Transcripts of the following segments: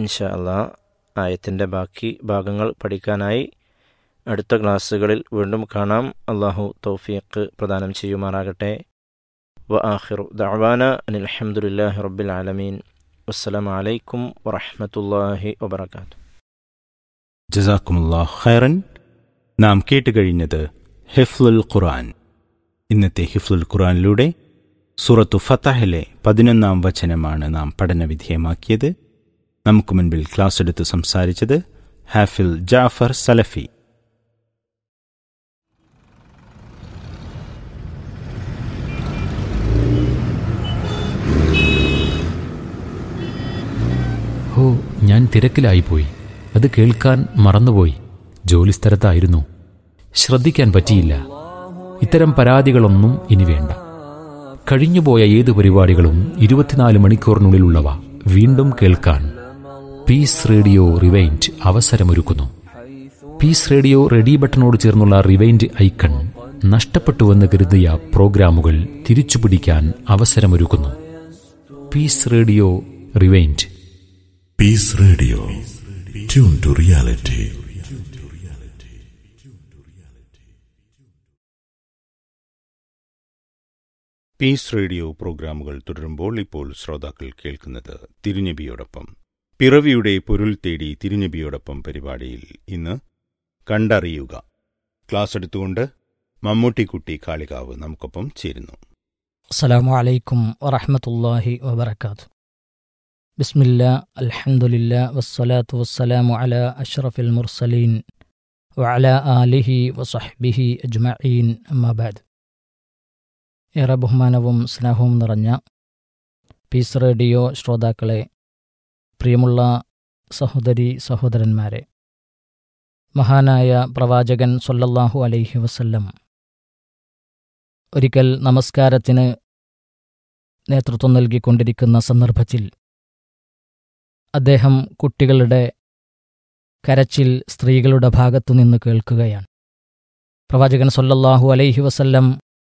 ഇൻഷാ അല്ലാ ആയത്തിൻ്റെ ബാക്കി ഭാഗങ്ങൾ പഠിക്കാനായി അടുത്ത ക്ലാസ്സുകളിൽ വീണ്ടും കാണാം അള്ളാഹു തൗഫീഖ് പ്രദാനം ചെയ്യുമാറാകട്ടെ വ ആഖിറു ദഅവാന അനിൽ അൽഹംദുലില്ലാഹി റബ്ബിൽ ആലമീൻ വസ്സലാമു അലൈക്കും വറഹ്മത്തുള്ളാഹി വബറകാതുഹു ജസാക്കുമുല്ലാ ഖൈറൻ നാം കേട്ടുകഴിഞ്ഞത് ഹിഫ്ലുൽ ഖുർആൻ ഇന്നത്തെ ഹിഫ്ലുൽ ഖുർആനിലൂടെ സൂറത്തു ഫത്തഹിലെ പതിനൊന്നാം വചനമാണ് നാം പഠനവിധേയമാക്കിയത് നമുക്ക് മുൻപിൽ ക്ലാസ് എടുത്ത് സംസാരിച്ചത് ഹാഫിൽ ജാഫർ സലഫി ഹോ ഞാൻ തിരക്കിലായിപ്പോയി അത് കേൾക്കാൻ മറന്നുപോയി ജോലിസ്ഥലത്തായിരുന്നു ശ്രദ്ധിക്കാൻ പറ്റിയില്ല ഇത്തരം പരാതികളൊന്നും ഇനി വേണ്ട കഴിഞ്ഞുപോയ ഏത് പരിപാടികളും ഇരുപത്തിനാല് മണിക്കൂറിനുള്ളിലുള്ളവ വീണ്ടും കേൾക്കാൻ പീസ് റേഡിയോ റിവൈൻഡ് അവസരമൊരുക്കുന്നു പീസ് റേഡിയോ റെഡി ബട്ടണോട് ചേർന്നുള്ള റിവൈൻഡ് ഐക്കൺ നഷ്ടപ്പെട്ടുവെന്ന് കരുതിയ പ്രോഗ്രാമുകൾ തിരിച്ചുപിടിക്കാൻ അവസരമൊരുക്കുന്നു Peace Radio rewind Peace Radio. Tune to reality. Peace Radio programmes തുടരുമ്പോൾ ഇപ്പോൾ ശ്രോതാക്കൾ കേൾക്കുന്നത് തിരുനബിയോടൊപ്പം പിറവിയുടെ പൊരുൾ തേടി തിരുനബിയോടൊപ്പം പരിപാടിയിൽ ഇന്ന് കണ്ടറിയുക ക്ലാസ് എടുത്തുകൊണ്ട് മമ്മൂട്ടിക്കുട്ടി കാളികാവ് നമുക്കൊപ്പം ചേരുന്നു السلام عليكم ورحمة الله وبركاته بسم الله الحمد لله والصلاة والسلام على أشرف المرسلين وعلى آله وصحبه أجمعين أما بعد ഏറെ ബഹുമാനവും സ്നേഹവും നിറഞ്ഞ പീസ് റേഡിയോ ശ്രോതാക്കളെ പ്രിയമുള്ള സഹോദരി സഹോദരന്മാരെ മഹാനായ പ്രവാചകൻ സൊല്ലല്ലാഹു അലൈഹി വസല്ലം ഒരിക്കൽ നമസ്കാരത്തിന് നേതൃത്വം നൽകിക്കൊണ്ടിരിക്കുന്ന സന്ദർഭത്തിൽ അദ്ദേഹം കുട്ടികളുടെ കരച്ചിൽ സ്ത്രീകളുടെ ഭാഗത്തുനിന്ന് കേൾക്കുകയാണ് പ്രവാചകൻ സൊല്ലല്ലാഹു അലൈഹി വസല്ലം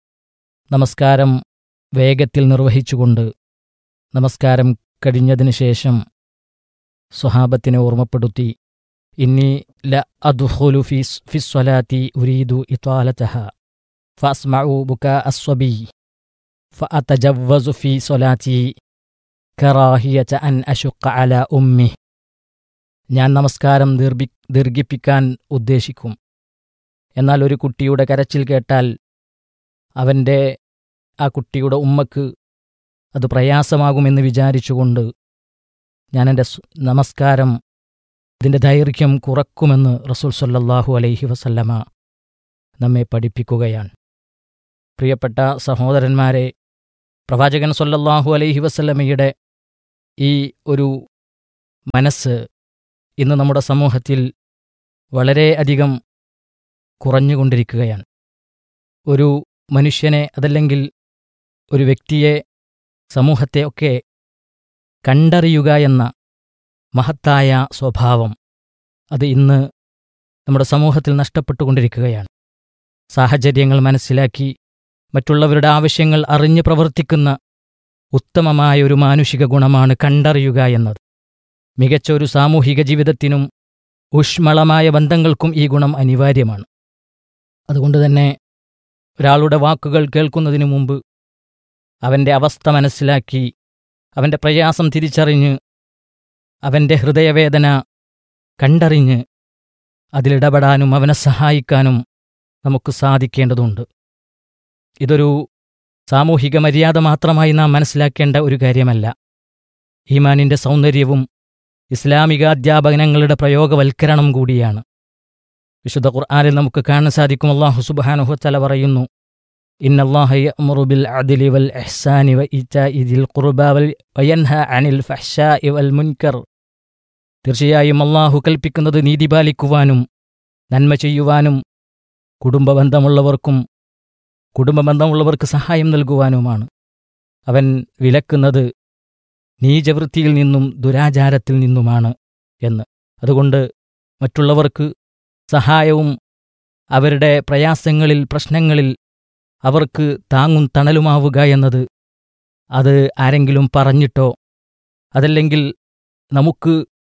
നമസ്കാരം വേഗത്തിൽ നിർവഹിച്ചുകൊണ്ട് നമസ്കാരം കഴിഞ്ഞതിന് ശേഷം സ്വഹാബത്തിനെ ഓർമ്മപ്പെടുത്തി ഇന്നി ല അദ്ഖുലു ഫി ഫിസ്വലാത്തി ഉരീദു ഇത്വാലതഹ ഫഅസ്മഉ ബുകാ അസ്വബി ഫഅതജവ്വസു ഫി സ്വലാത്തി കറാഹിയത അൻ അശുക്ക അല ഉമ്മി ഞാൻ നമസ്കാരം ദീർഘി ദീർഘിപ്പിക്കാൻ ഉദ്ദേശിക്കും എന്നാൽ ഒരു കുട്ടിയുടെ കരച്ചിൽ കേട്ടാൽ അവൻ്റെ ആ കുട്ടിയുടെ ഉമ്മക്ക് അത് പ്രയാസമാകുമെന്ന് വിചാരിച്ചുകൊണ്ട് ഞാൻ എൻ്റെ സ് നമസ്കാരം ഇതിൻ്റെ ദൈർഘ്യം കുറക്കുമെന്ന് റസൂൽ സല്ലല്ലാഹു അലൈഹി വസല്ലമ നമ്മെ പഠിപ്പിക്കുകയാണ് പ്രിയപ്പെട്ട സഹോദരന്മാരെ പ്രവാചകൻ സല്ലല്ലാഹു അലൈഹി വസല്ലമയുടെ ഈ ഒരു മനസ്സ് ഇന്ന് നമ്മുടെ സമൂഹത്തിൽ വളരെയധികം കുറഞ്ഞുകൊണ്ടിരിക്കുകയാണ് ഒരു മനുഷ്യനെ അതല്ലെങ്കിൽ ഒരു വ്യക്തിയെ സമൂഹത്തെ ഒക്കെ കണ്ടറിയുക എന്ന മഹത്തായ സ്വഭാവം അത് ഇന്ന് നമ്മുടെ സമൂഹത്തിൽ നഷ്ടപ്പെട്ടുകൊണ്ടിരിക്കുകയാണ് സാഹചര്യങ്ങൾ മനസ്സിലാക്കി മറ്റുള്ളവരുടെ ആവശ്യങ്ങൾ അറിഞ്ഞ് പ്രവർത്തിക്കുന്ന ഉത്തമമായ ഒരു മാനുഷിക ഗുണമാണ് കണ്ടറിയുക എന്നത് മികച്ച ഒരു സാമൂഹിക ജീവിതത്തിനും ഊഷ്മളമായ ബന്ധങ്ങൾക്കും ഈ ഗുണം അനിവാര്യമാണ് അതുകൊണ്ട് തന്നെ ഒരാളുടെ വാക്കുകൾ കേൾക്കുന്നതിനു മുമ്പ് അവൻ്റെ അവസ്ഥ മനസ്സിലാക്കി അവൻ്റെ പ്രയാസം തിരിച്ചറിഞ്ഞ് അവൻ്റെ ഹൃദയവേദന കണ്ടറിഞ്ഞ് അതിലിടപെടാനും അവനെ സഹായിക്കാനും നമുക്ക് സാധിക്കേണ്ടതുണ്ട് ഇതൊരു സാമൂഹിക മര്യാദ മാത്രമായി നാം മനസ്സിലാക്കേണ്ട ഒരു കാര്യമല്ല ഈമാനിൻ്റെ സൗന്ദര്യവും ഇസ്ലാമിക അധ്യാപനങ്ങളുടെ പ്രയോഗവൽക്കരണം കൂടിയാണ് വിശുദ്ധ ഖുർആനിൽ നമുക്ക് കാണാൻ സാധിക്കും അള്ളാഹു സുബ്ഹാനഹു തല പറയുന്നു ഇന്നല്ലാഹ യഅ്മുറു ബിൽ അദ്ലി വൽ ഇഹ്സാനി വ ഇതാഇ ദിൽ ഖുർബാ വൽ വയൻഹ അനിൽ ഫഹ്ശാഇ വൽ മുൻകർ തീർച്ചയായും അള്ളാഹു കൽപ്പിക്കുന്നത് നീതി പാലിക്കുവാനും നന്മ ചെയ്യുവാനും കുടുംബബന്ധമുള്ളവർക്കും കുടുംബബന്ധമുള്ളവർക്ക് സഹായം നൽകുവാനുമാണ് അവൻ വിലക്കുന്നത് നീചവൃത്തിയിൽ നിന്നും ദുരാചാരത്തിൽ നിന്നുമാണ് എന്ന് അതുകൊണ്ട് മറ്റുള്ളവർക്ക് സഹായവും അവരുടെ പ്രയാസങ്ങളിൽ പ്രശ്നങ്ങളിൽ അവർക്ക് താങ്ങും തണലുമാവുക എന്നത് അത് ആരെങ്കിലും പറഞ്ഞിട്ടോ അതല്ലെങ്കിൽ നമുക്ക്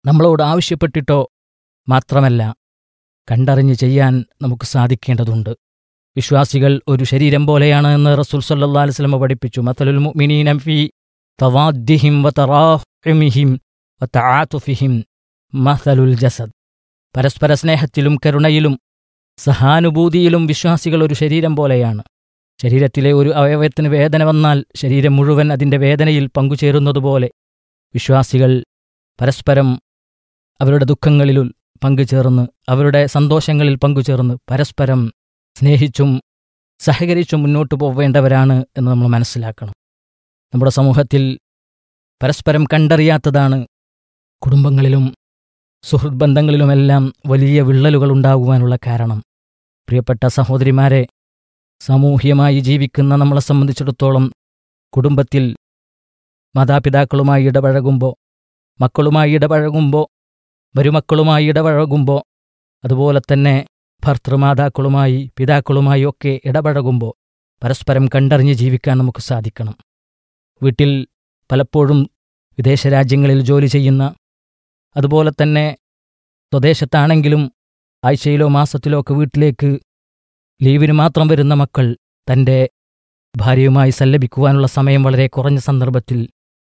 നമ്മളോട് ആവശ്യപ്പെട്ടിട്ടോ മാത്രമല്ല കണ്ടറിഞ്ഞ് ചെയ്യാൻ നമുക്ക് സാധിക്കേണ്ടതുണ്ട് വിശ്വാസികൾ ഒരു ശരീരം പോലെയാണ് എന്ന് റസൂൽ സല്ലാ അലിസ്ലമ പഠിപ്പിച്ചു മത്തലുൽ മുഅ്മിനീന ഫീ തവാദ്ദിഹിം വതറാഹിമിഹിം വതആതുഫിഹിം മസലുൽ ജസദ് പരസ്പര സ്നേഹത്തിലും കരുണയിലും സഹാനുഭൂതിയിലും വിശ്വാസികൾ ഒരു ശരീരം പോലെയാണ് ശരീരത്തിലെ ഒരു അവയവത്തിന് വേദന വന്നാൽ ശരീരം മുഴുവൻ അതിൻ്റെ വേദനയിൽ പങ്കുചേരുന്നതുപോലെ വിശ്വാസികൾ പരസ്പരം അവരുടെ ദുഃഖങ്ങളിൽ പങ്കുചേർന്ന് അവരുടെ സന്തോഷങ്ങളിൽ പങ്കുചേർന്ന് പരസ്പരം സ്നേഹിച്ചും സഹകരിച്ചും മുന്നോട്ട് പോവേണ്ടവരാണ് എന്ന് നമ്മൾ മനസ്സിലാക്കണം നമ്മുടെ സമൂഹത്തിൽ പരസ്പരം കണ്ടറിയാത്തതാണ് കുടുംബങ്ങളിലും സുഹൃത് ബന്ധങ്ങളിലുമെല്ലാം വലിയ വിള്ളലുകൾ ഉണ്ടാകുവാനുള്ള കാരണം പ്രിയപ്പെട്ട സഹോദരിമാരെ സാമൂഹ്യമായി ജീവിക്കുന്ന നമ്മളെ സംബന്ധിച്ചിടത്തോളം കുടുംബത്തിൽ മാതാപിതാക്കളുമായി ഇടപഴകുമ്പോൾ മക്കളുമായി ഇടപഴകുമ്പോൾ മരുമക്കളുമായി ഇടപഴകുമ്പോൾ അതുപോലെ തന്നെ ഭർത്തൃമാതാക്കളുമായി പിതാക്കളുമായി ഒക്കെ ഇടപഴകുമ്പോൾ പരസ്പരം കണ്ടറിഞ്ഞ് ജീവിക്കാൻ നമുക്ക് സാധിക്കണം വീട്ടിൽ പലപ്പോഴും വിദേശ രാജ്യങ്ങളിൽ ജോലി ചെയ്യുന്ന അതുപോലെ തന്നെ സ്വദേശത്താണെങ്കിലും ആഴ്ചയിലോ മാസത്തിലോ ഒക്കെ വീട്ടിലേക്ക് ലീവിന് മാത്രം വരുന്ന മക്കൾ തൻ്റെ ഭാര്യയുമായി സല്ലപിക്കുവാനുള്ള സമയം വളരെ കുറഞ്ഞ സന്ദർഭത്തിൽ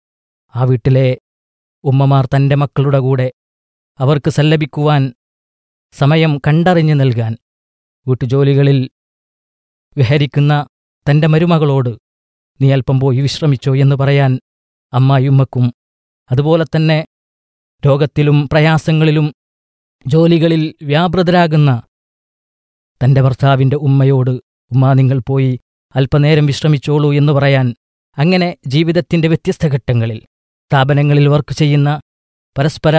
ആ വീട്ടിലെ ഉമ്മമാർ തൻ്റെ മക്കളുടെ കൂടെ അവർക്ക് സല്ലപിക്കുവാൻ സമയം കണ്ടറിഞ്ഞു നൽകാൻ വീട്ടുജോലികളിൽ വിഹരിക്കുന്ന തൻ്റെ മരുമകളോട് നീ അല്പം പോയി വിശ്രമിച്ചോ എന്ന് പറയാൻ അമ്മായുമ്മക്കും അതുപോലെ തന്നെ രോഗത്തിലും പ്രയാസങ്ങളിലും ജോലികളിൽ വ്യാപൃതരാകുന്ന തൻ്റെ ഭർത്താവിൻ്റെ ഉമ്മയോട് ഉമ്മ നിങ്ങൾ പോയി അല്പനേരം വിശ്രമിച്ചോളൂ എന്ന് പറയാൻ അങ്ങനെ ജീവിതത്തിൻ്റെ വ്യത്യസ്ത ഘട്ടങ്ങളിൽ സ്ഥാപനങ്ങളിൽ വർക്ക് ചെയ്യുന്ന പരസ്പര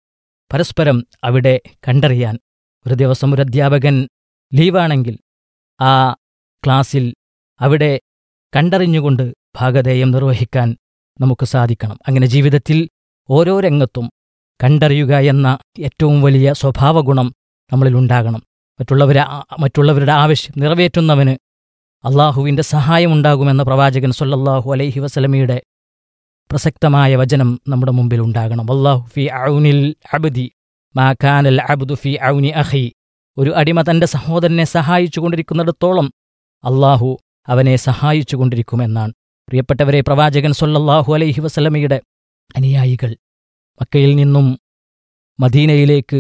പരസ്പരം അവിടെ കണ്ടറിയാൻ ഒരു ദിവസം ഒരു അധ്യാപകൻ ലീവാണെങ്കിൽ ആ ക്ലാസ്സിൽ അവിടെ കണ്ടറിഞ്ഞുകൊണ്ട് ഭാഗധേയം നിർവഹിക്കാൻ നമുക്ക് സാധിക്കണം അങ്ങനെ ജീവിതത്തിൽ ഓരോ രംഗത്തും കണ്ടറിയുക എന്ന ഏറ്റവും വലിയ സ്വഭാവഗുണം നമ്മളിലുണ്ടാകണം മറ്റുള്ളവരെ മറ്റുള്ളവരുടെ ആവശ്യം നിറവേറ്റുന്നവന് അള്ളാഹുവിൻ്റെ സഹായമുണ്ടാകുമെന്ന പ്രവാചകൻ സൊല്ലല്ലാഹു അലൈഹി വസലമിയുടെ പ്രസക്തമായ വചനം നമ്മുടെ മുമ്പിൽ ഉണ്ടാകണം അള്ളാഹു ഫി ഔനിൽ അബ്ദി മാ കാനൽ അബ്ദു ഫി ഔനി അഹി ഒരു അടിമ തന്റെ സഹോദരനെ സഹായിച്ചു കൊണ്ടിരിക്കുന്നിടത്തോളം അള്ളാഹു അവനെ സഹായിച്ചു കൊണ്ടിരിക്കുമെന്നാണ് പ്രിയപ്പെട്ടവരെ പ്രവാചകൻ സൊല്ലല്ലാഹു അലൈഹി വസലമയുടെ അനുയായികൾ മക്കയിൽ നിന്നും മദീനയിലേക്ക്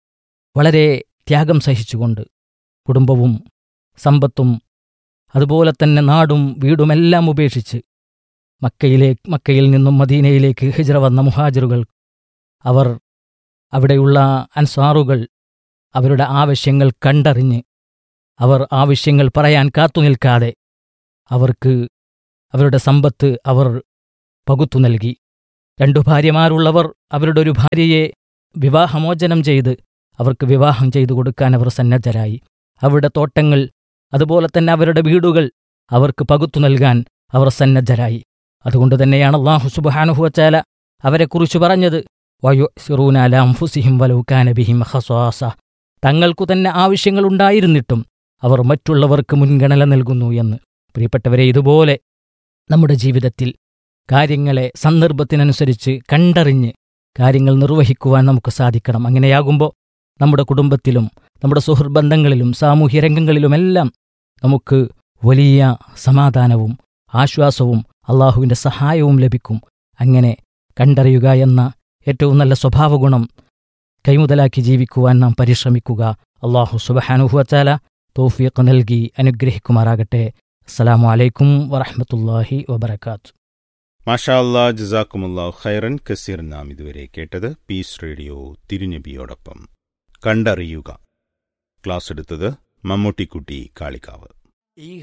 വളരെ ത്യാഗം സഹിച്ചുകൊണ്ട് കുടുംബവും സമ്പത്തും അതുപോലെ തന്നെ നാടും വീടുമെല്ലാം ഉപേക്ഷിച്ച് മക്കയിലെ മക്കയിൽ നിന്നും മദീനയിലേക്ക് ഹിജ്ര വന്ന മുഹാജിറുകൾ അവർ അവിടെയുള്ള അൻസാറുകൾ അവരുടെ ആവശ്യങ്ങൾ കണ്ടറിഞ്ഞ് അവർ ആവശ്യങ്ങൾ പറയാൻ കാത്തുനിൽക്കാതെ അവർക്ക് അവരുടെ സമ്പത്ത് അവർ പകുത്തു നൽകി രണ്ടു ഭാര്യമാരുള്ളവർ അവരുടെ ഒരു ഭാര്യയെ വിവാഹമോചനം ചെയ്ത് അവർക്ക് വിവാഹം ചെയ്തു കൊടുക്കാൻ അവർ സന്നദ്ധരായി അവരുടെ തോട്ടങ്ങൾ അതുപോലെ തന്നെ അവരുടെ വീടുകൾ അവർക്ക് പകുത്തു നൽകാൻ അവർ സന്നദ്ധരായി അതുകൊണ്ട് തന്നെയാണ് അള്ളാഹു സുബാനുഹുവച്ചാല അവരെക്കുറിച്ച് പറഞ്ഞത് വയുസിറൂനാലാംഫുസിഹിം വലൗക്കാനബിഹിം ഹസ്വാസ തങ്ങൾക്കു തന്നെ ആവശ്യങ്ങളുണ്ടായിരുന്നിട്ടും അവർ മറ്റുള്ളവർക്ക് മുൻഗണന നൽകുന്നു എന്ന് പ്രിയപ്പെട്ടവരെ ഇതുപോലെ നമ്മുടെ ജീവിതത്തിൽ കാര്യങ്ങളെ സന്ദർഭത്തിനനുസരിച്ച് കണ്ടറിഞ്ഞ് കാര്യങ്ങൾ നിർവഹിക്കുവാൻ നമുക്ക് സാധിക്കണം അങ്ങനെയാകുമ്പോൾ നമ്മുടെ കുടുംബത്തിലും നമ്മുടെ സുഹൃബന്ധങ്ങളിലും സാമൂഹ്യ രംഗങ്ങളിലുമെല്ലാം നമുക്ക് വലിയ സമാധാനവും ആശ്വാസവും അള്ളാഹുവിൻ്റെ സഹായവും ലഭിക്കും അങ്ങനെ കണ്ടറിയുക എന്ന ഏറ്റവും നല്ല സ്വഭാവഗുണം കൈമുതലാക്കി ജീവിക്കുവാൻ നാം പരിശ്രമിക്കുക അള്ളാഹു സുബഹാനുഹുവച്ചാല തോഫിയക്ക് നൽകി അനുഗ്രഹിക്കുമാറാകട്ടെ അസ്സലാമു അലൈക്കും വറഹമത്തല്ലാഹി വബർക്കാത്തു മാഷാ അല്ലാ ജസാക്കുമുല്ലാ ഖൈറൻ കസീർ നാം ഇതുവരെ കേട്ടത് പീസ് റേഡിയോ തിരുനബിയോടൊപ്പം കണ്ടറിയുക ക്ലാസ് എടുത്തത് മമ്മൂട്ടിക്കുട്ടി കാളിക്കാവ്